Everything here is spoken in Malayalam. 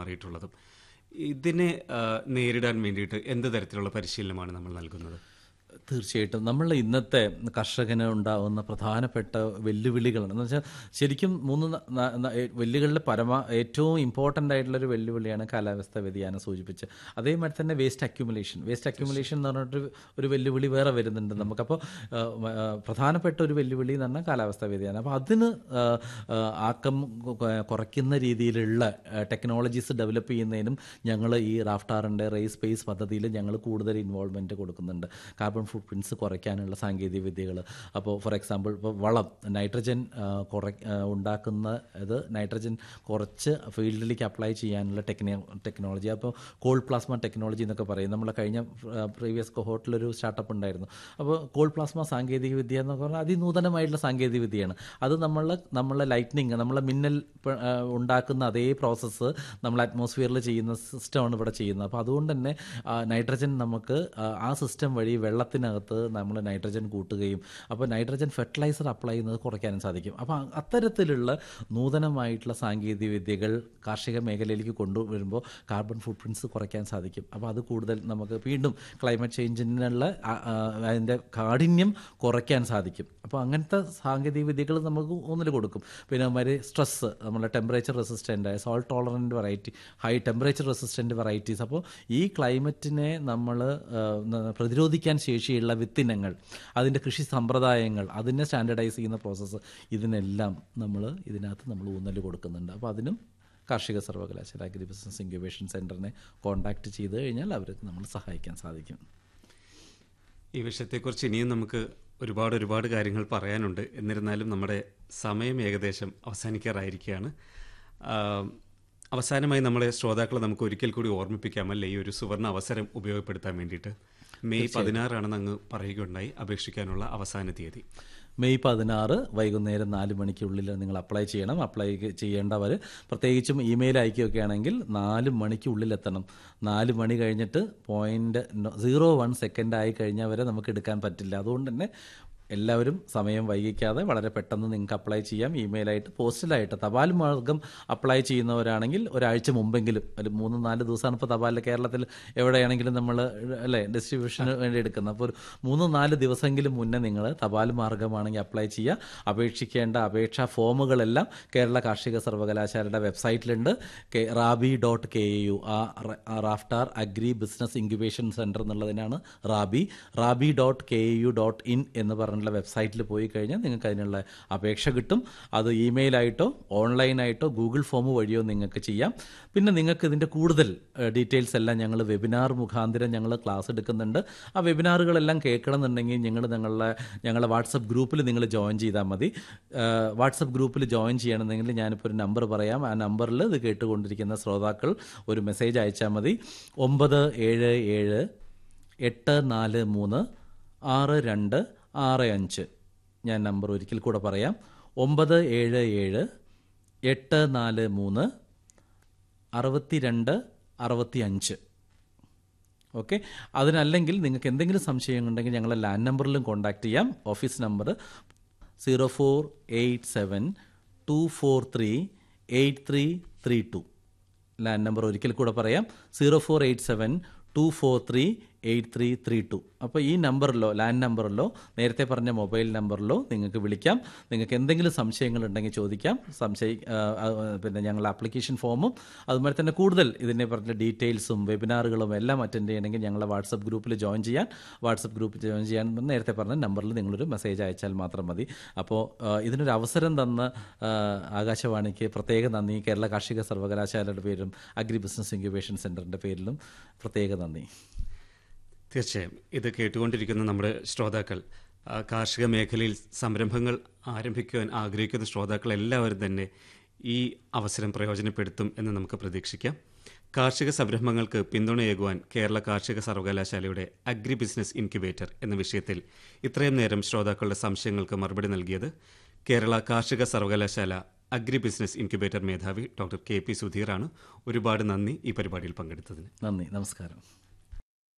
മാറിയിട്ടുള്ളതും ഇതിനെ ആ, നേരിടാൻ വേണ്ടിയിട്ട് എന്ത് തരത്തിലുള്ള പരിശീലനമാണ് നമ്മൾ നൽകുന്നത് തീർച്ചയായിട്ടും നമ്മൾ ഇന്നത്തെ കർഷകന് ഉണ്ടാകുന്ന പ്രധാനപ്പെട്ട വെല്ലുവിളികളാണ് എന്ന് വെച്ചാൽ ശരിക്കും മൂന്ന് ന- ന- ന- ഏ- വെല്ലുവിളികളിൽ പരമ ഏറ്റവും ഇമ്പോർട്ടൻ്റ് ആയിട്ടുള്ളൊരു വെല്ലുവിളിയാണ് കാലാവസ്ഥ വ്യതിയാനം സൂചിപ്പിച്ച് അതേമാതിരി തന്നെ വേസ്റ്റ് അക്യുമുലേഷൻ വേസ്റ്റ് അക്യുമുലേഷൻ എന്ന് പറഞ്ഞിട്ട് ഒരു വെല്ലുവിളി വേറെ വരുന്നുണ്ട് നമുക്കപ്പോൾ ആ, ആ, പ്രധാനപ്പെട്ട ഒരു വെല്ലുവിളി എന്ന് പറഞ്ഞാൽ കാലാവസ്ഥ വ്യതിയാനം അപ്പോൾ അതിന് ആ, ആ, ആക്കം കു- കുറയ്ക്കുന്ന രീതിയിലുള്ള ടെക്നോളജീസ് ഡെവലപ്പ് ചെയ്യുന്നതിനും ഞങ്ങൾ ഈ റാഫ്റ്റാറിൻ്റെ റേസ് സ്പേസ് പദ്ധതിയിൽ ഞങ്ങൾ കൂടുതൽ ഇൻവോൾവ്മെൻറ്റ് കൊടുക്കുന്നുണ്ട് കാർബൺ ഫുട് പ്രിൻറ്റ്സ് കുറയ്ക്കാനുള്ള സാങ്കേതിക വിദ്യകൾ അപ്പോൾ ഫോർ എക്സാമ്പിൾ ഇപ്പോൾ വളം നൈട്രജൻ ആ, കുറ ആ, ഉണ്ടാക്കുന്ന ഇത് നൈട്രജൻ കുറച്ച് ഫീൽഡിലേക്ക് അപ്ലൈ ചെയ്യാനുള്ള ടെക്നി ടെക്നോളജി അപ്പോൾ കോൾ പ്ലാസ്മ ടെക്നോളജി എന്നൊക്കെ പറയും നമ്മളെ കഴിഞ്ഞ പ്രീവിയസ് കൊഹോട്ടിലൊരു സ്റ്റാർട്ടപ്പ് ഉണ്ടായിരുന്നു അപ്പോൾ കോൾ പ്ലാസ്മ സാങ്കേതിക വിദ്യ എന്നൊക്കെ പറഞ്ഞാൽ അതിനൂതനമായിട്ടുള്ള സാങ്കേതിക വിദ്യയാണ് അത് നമ്മളെ നമ്മളെ ലൈറ്റ്നിങ് നമ്മളെ മിന്നൽ പ- ആ, ഉണ്ടാക്കുന്ന അതേ പ്രോസസ്സ് നമ്മൾ അറ്റ്മോസ്ഫിയറിൽ ചെയ്യുന്ന സിസ്റ്റമാണ് ഇവിടെ ചെയ്യുന്നത് അപ്പോൾ അതുകൊണ്ട് തന്നെ ആ, നൈട്രജൻ നമുക്ക് ആ, ആ സിസ്റ്റം വഴി വെള്ളത്തിനകത്ത് നമ്മൾ നൈട്രജൻ കൂട്ടുകയും അപ്പോൾ നൈട്രജൻ ഫെർട്ടിലൈസർ അപ്ലൈ ചെയ്യുന്നത് കുറയ്ക്കാനും സാധിക്കും അപ്പോൾ അത്തരത്തിലുള്ള നൂതനമായിട്ടുള്ള സാങ്കേതിക വിദ്യകൾ കാർഷിക മേഖലയിലേക്ക് കൊണ്ടുവരുമ്പോൾ കാർബൺ ഫുട് പ്രിൻറ്റ്സ് കുറയ്ക്കാൻ സാധിക്കും അപ്പോൾ അത് കൂടുതൽ നമുക്ക് വീണ്ടും ക്ലൈമറ്റ് ചേഞ്ചിനുള്ള ആ, ആ, അതിൻ്റെ കാഠിന്യം കുറയ്ക്കാൻ സാധിക്കും അപ്പോൾ അങ്ങനത്തെ സാങ്കേതിക വിദ്യകൾ നമുക്ക് ഒന്നിൽ കൊടുക്കും പിന്നെ മാതിരി സ്ട്രെസ്സ് നമ്മുടെ temperature resistant salt tolerant variety high temperature resistant varieties അപ്പോൾ ഈ ക്ലൈമറ്റിനെ നമ്മൾ പ്രതിരോധിക്കാൻ ശേഷിയുള്ള വിത്തിനങ്ങൾ അതിൻ്റെ കൃഷി സമ്പ്രദായങ്ങൾ അതിനെ സ്റ്റാൻഡർഡൈസ് ചെയ്യുന്ന പ്രോസസ്സ് ഇതിനെല്ലാം നമ്മൾ ഇതിനകത്ത് നമ്മൾ ഊന്നൽ കൊടുക്കുന്നുണ്ട് അപ്പോൾ അതിനും കാർഷിക സർവകലാശാല അഗ്രി ബിസിനസ് ഇൻക്യുബേഷൻ സെൻറ്ററിനെ കോൺടാക്റ്റ് ചെയ്ത് കഴിഞ്ഞാൽ അവർക്ക് നമ്മൾ സഹായിക്കാൻ സാധിക്കും ഈ വിഷയത്തെക്കുറിച്ച് ഇനിയും നമുക്ക് ഒരുപാട് ഒരുപാട് കാര്യങ്ങൾ പറയാനുണ്ട് എന്നിരുന്നാലും നമ്മുടെ സമയം ഏകദേശം അവസാനിക്കാറായിരിക്കുകയാണ് ആം, അവസാനമായി നമ്മളെ ശ്രോതാക്കളെ നമുക്ക് ഒരിക്കൽ കൂടി ഓർമ്മിപ്പിക്കാമല്ലേ ഈ ഒരു സുവർണ അവസരം ഉപയോഗപ്പെടുത്താൻ വേണ്ടിയിട്ട് മെയ് പതിനാറാണെന്ന് അങ്ങ് പറയുകയുണ്ടായി അപേക്ഷിക്കാനുള്ള അവസാന തീയതി മെയ് പതിനാറ് വൈകുന്നേരം നാല് മണിക്കുള്ളിൽ നിങ്ങൾ അപ്ലൈ ചെയ്യണം അപ്ലൈ ചെയ്യേണ്ടവർ പ്രത്യേകിച്ചും ഇമെയിൽ അയക്കുകയൊക്കെ ആണെങ്കിൽ നാല് മണിക്കുള്ളിൽ എത്തണം നാല് മണി കഴിഞ്ഞിട്ട് പോയിന്റ് സീറോ വൺ സെക്കൻഡ് ആയി കഴിഞ്ഞാൽ വരെ നമുക്ക് എടുക്കാൻ പറ്റില്ല അതുകൊണ്ട് തന്നെ എല്ലാവരും സമയം വൈകിക്കാതെ വളരെ പെട്ടെന്ന് നിങ്ങൾക്ക് അപ്ലൈ ചെയ്യാം ഇമെയിലായിട്ട് പോസ്റ്റലായിട്ട് തപാൽ മാർഗം അപ്ലൈ ചെയ്യുന്നവരാണെങ്കിൽ ഒരാഴ്ച മുമ്പെങ്കിലും ഒരു മൂന്ന് നാല് ദിവസമാണ് ഇപ്പോൾ തപാലിൽ കേരളത്തിൽ എവിടെയാണെങ്കിലും നമ്മൾ അല്ലേ ഡിസ്ട്രിബ്യൂഷന് വേണ്ടി എടുക്കുന്നത് അപ്പോൾ ഒരു മൂന്ന് നാല് ദിവസമെങ്കിലും മുന്നേ നിങ്ങൾ തപാൽ മാർഗമാണെങ്കിൽ അപ്ലൈ ചെയ്യുക അപേക്ഷിക്കേണ്ട അപേക്ഷാ ഫോമുകളെല്ലാം കേരള കാർഷിക സർവകലാശാലയുടെ വെബ്സൈറ്റിലുണ്ട് K RABI dot K U ആ റ- ആ Raftaar agri business incubation centre എന്നുള്ളതിനാണ് RABI RABI dot K U dot in എന്ന് പറഞ്ഞിട്ടുള്ള വെബ്സൈറ്റിൽ പോയി കഴിഞ്ഞാൽ നിങ്ങൾക്ക് അതിനുള്ള അപേക്ഷ കിട്ടും അത് ഇമെയിലായിട്ടോ ഓൺലൈനായിട്ടോ ഗൂഗിൾ ഫോം വഴിയോ നിങ്ങൾക്ക് ചെയ്യാം പിന്നെ നിങ്ങൾക്ക് ഇതിൻ്റെ കൂടുതൽ ഡീറ്റെയിൽസ് എല്ലാം ഞങ്ങൾ വെബിനാർ മുഖാന്തരം ഞങ്ങൾ ക്ലാസ് എടുക്കുന്നുണ്ട് ആ വെബിനാറുകളെല്ലാം കേൾക്കണമെന്നുണ്ടെങ്കിൽ ഞങ്ങൾ ഞങ്ങളുടെ ഞങ്ങളുടെ വാട്സപ്പ് ഗ്രൂപ്പിൽ നിങ്ങൾ ജോയിൻ ചെയ്താൽ മതി വാട്സപ്പ് ഗ്രൂപ്പിൽ ജോയിൻ ചെയ്യണമെന്നെങ്കിൽ ഞാനിപ്പോൾ ഒരു നമ്പർ പറയാം ആ നമ്പറിൽ ഇത് കേട്ടുകൊണ്ടിരിക്കുന്ന ശ്രോതാക്കൾ ഒരു മെസ്സേജ് അയച്ചാൽ മതി ഒമ്പത് ഏഴ് ഏഴ് എട്ട് നാല് മൂന്ന് ആറ് രണ്ട് ആറ് അഞ്ച് ഞാൻ നമ്പർ ഒരിക്കൽ കൂടെ പറയാം ഒമ്പത് ഏഴ് ഏഴ് എട്ട് നാല് മൂന്ന് അറുപത്തി രണ്ട് അറുപത്തി അഞ്ച് ഓക്കെ അതിനല്ലെങ്കിൽ നിങ്ങൾക്ക് എന്തെങ്കിലും സംശയം ഉണ്ടെങ്കിൽ ഞങ്ങളെ ലാൻഡ് നമ്പറിലും കോൺടാക്ട് ചെയ്യാം office number zero four eight seven two four three eight three three two land number ഒരിക്കൽ കൂടെ പറയാം zero four eight seven two four three eight three three two അപ്പോൾ ഈ നമ്പറിലോ ലാൻഡ് നമ്പറിലോ നേരത്തെ പറഞ്ഞ മൊബൈൽ നമ്പറിലോ നിങ്ങൾക്ക് വിളിക്കാം നിങ്ങൾക്ക് എന്തെങ്കിലും സംശയങ്ങളുണ്ടെങ്കിൽ ചോദിക്കാം സംശയ ആ, ആ, പിന്നെ ഞങ്ങൾ ആപ്ലിക്കേഷൻ ഫോമും അതുപോലെ തന്നെ കൂടുതൽ ഇതിനെ പറഞ്ഞ ഡീറ്റെയിൽസും വെബിനാറുകളും എല്ലാം അറ്റൻഡ് ചെയ്യണമെങ്കിൽ ഞങ്ങളെ വാട്സപ്പ് ഗ്രൂപ്പിൽ ജോയിൻ ചെയ്യാൻ വാട്സപ്പ് ഗ്രൂപ്പിൽ ജോയിൻ ചെയ്യാൻ നേരത്തെ പറഞ്ഞ നമ്പറിൽ നിങ്ങളൊരു മെസ്സേജ് അയച്ചാൽ മാത്രം മതി അപ്പോൾ ആ, ഇതിനൊരു അവസരം തന്ന ആ, ആകാശവാണിക്ക് പ്രത്യേക നന്ദി കേരള കാർഷിക സർവകലാശാലയുടെ പേരിലും അഗ്രി ബിസിനസ് ഇൻക്യുബേഷൻ സെൻറ്ററിൻ്റെ പേരിലും പ്രത്യേക നന്ദി തീർച്ചയായും ഇത് കേട്ടുകൊണ്ടിരിക്കുന്ന നമ്മുടെ ശ്രോതാക്കൾ ആ, കാർഷിക മേഖലയിൽ സംരംഭങ്ങൾ ആരംഭിക്കുവാൻ ആഗ്രഹിക്കുന്ന ശ്രോതാക്കൾ എല്ലാവരും തന്നെ ഈ അവസരം പ്രയോജനപ്പെടുത്തും എന്ന് നമുക്ക് പ്രതീക്ഷിക്കാം കാർഷിക സംരംഭങ്ങൾക്ക് പിന്തുണയേകുവാൻ കേരള കാർഷിക സർവകലാശാലയുടെ അഗ്രി ബിസിനസ് ഇൻക്യുബേറ്റർ എന്ന വിഷയത്തിൽ ഇത്രയും നേരം ശ്രോതാക്കളുടെ സംശയങ്ങൾക്ക് മറുപടി നൽകിയത് കേരള കാർഷിക സർവകലാശാല അഗ്രി ബിസിനസ് ഇൻക്യുബേറ്റർ മേധാവി ഡോക്ടർ കെ പി സുധീറാണ് ഒരുപാട് നന്ദി ഈ പരിപാടിയിൽ പങ്കെടുത്തതിന് നന്ദി നമസ്കാരം